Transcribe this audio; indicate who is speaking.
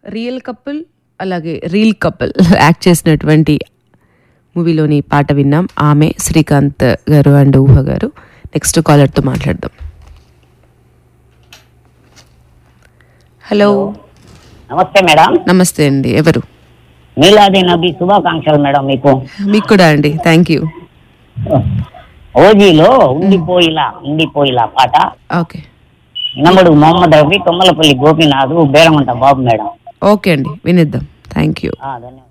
Speaker 1: real couple అలాగే reel couple act చేసినటువంటి మూవీలోని పాట విన్నాం ఆమె శ్రీకాంత్ గారు అండ్ ఊహ గారు నెక్స్ట్ కాలర్తో మాట్లాడదాం హలో
Speaker 2: నమస్తే మేడం
Speaker 1: నమస్తే అండి ఎవరు
Speaker 2: మీలాది నబీ శుభాకాంక్షలు మేడం మీకు
Speaker 1: మీకు కూడా అండి థ్యాంక్ యూ
Speaker 2: ఓజీలో ఉండిపోయిలా ఉండిపోయిలా పాట
Speaker 1: ఓకే
Speaker 2: వినబడు మొహమ్మద్ రఫీ కొమ్మలపల్లి గోపీనాథ్ బేరమంట బాబు మేడం
Speaker 1: ఓకే అండి వినిద్దాం థ్యాంక్ యూ
Speaker 2: ఆ, ధన్యవాదాలు